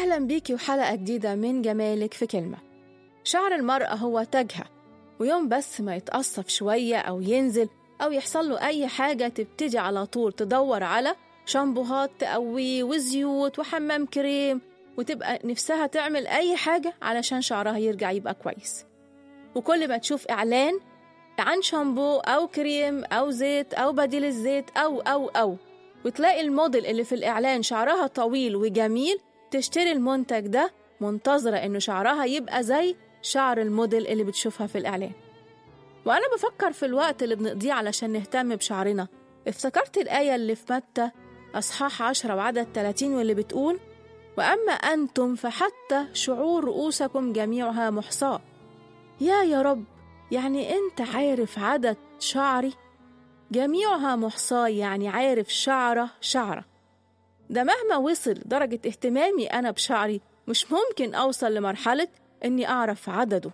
أهلا بيكي وحلقة جديدة من جمالك في كلمة شعر المرأة هو تاجها ويوم بس ما يتقصف شوية أو ينزل أو يحصل له أي حاجة تبتدي على طول تدور على شامبوهات تقويه وزيوت وحمام كريم وتبقى نفسها تعمل أي حاجة علشان شعرها يرجع يبقى كويس وكل ما تشوف إعلان عن شامبو أو كريم أو زيت أو بديل الزيت أو أو أو وتلاقي الموديل اللي في الإعلان شعرها طويل وجميل تشتري المنتج ده منتظرة إنه شعرها يبقى زي شعر الموديل اللي بتشوفها في الإعلان وأنا بفكر في الوقت اللي بنقضيه علشان نهتم بشعرنا افتكرت الآية اللي في متى أصحاح عشرة وعدد 30 واللي بتقول وأما أنتم فحتى شعور رؤوسكم جميعها محصاة يا يا رب يعني أنت عارف عدد شعري جميعها محصاة يعني عارف شعرة شعرة ده مهما وصل درجة اهتمامي أنا بشعري مش ممكن أوصل لمرحلة إني أعرف عدده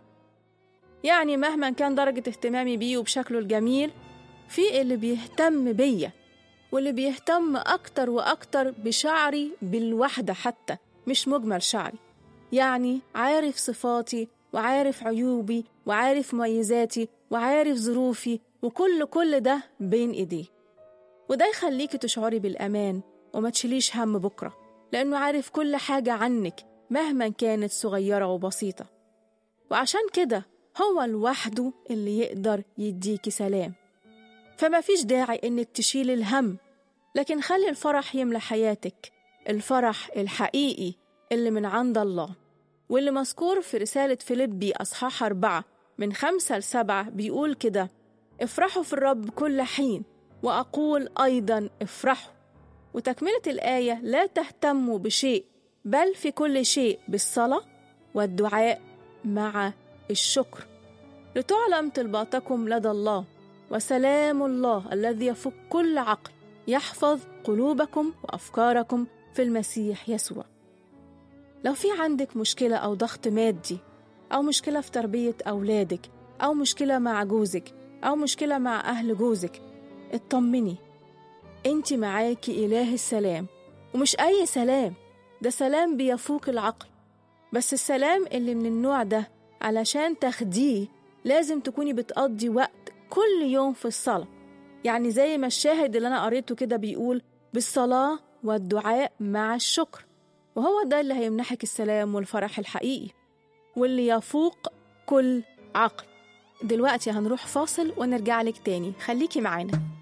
يعني مهما كان درجة اهتمامي بيه وبشكله الجميل في اللي بيهتم بيا واللي بيهتم أكتر وأكتر بشعري بالوحدة حتى مش مجمل شعري يعني عارف صفاتي وعارف عيوبي وعارف مميزاتي وعارف ظروفي وكل كل ده بين إيديه وده يخليكي تشعري بالأمان وما تشيليش هم بكرة لأنه عارف كل حاجة عنك مهما كانت صغيرة وبسيطة وعشان كده هو لوحده اللي يقدر يديكي سلام فما فيش داعي إنك تشيل الهم لكن خلي الفرح يملى حياتك الفرح الحقيقي اللي من عند الله واللي مذكور في رسالة فيلبي أصحاح أربعة من خمسة لسبعة بيقول كده افرحوا في الرب كل حين وأقول أيضا افرحوا وتكملة الآية لا تهتموا بشيء بل في كل شيء بالصلاة والدعاء مع الشكر لتعلم طلباتكم لدى الله وسلام الله الذي يفوق كل عقل يحفظ قلوبكم وأفكاركم في المسيح يسوع لو في عندك مشكلة أو ضغط مادي أو مشكلة في تربية أولادك أو مشكلة مع جوزك أو مشكلة مع أهل جوزك اطمني انت معاكي إله السلام ومش أي سلام ده سلام بيفوق العقل بس السلام اللي من النوع ده علشان تاخديه لازم تكوني بتقضي وقت كل يوم في الصلاة يعني زي ما الشاهد اللي أنا قريته كده بيقول بالصلاة والدعاء مع الشكر وهو ده اللي هيمنحك السلام والفرح الحقيقي واللي يفوق كل عقل دلوقتي هنروح فاصل ونرجع لك تاني خليكي معانا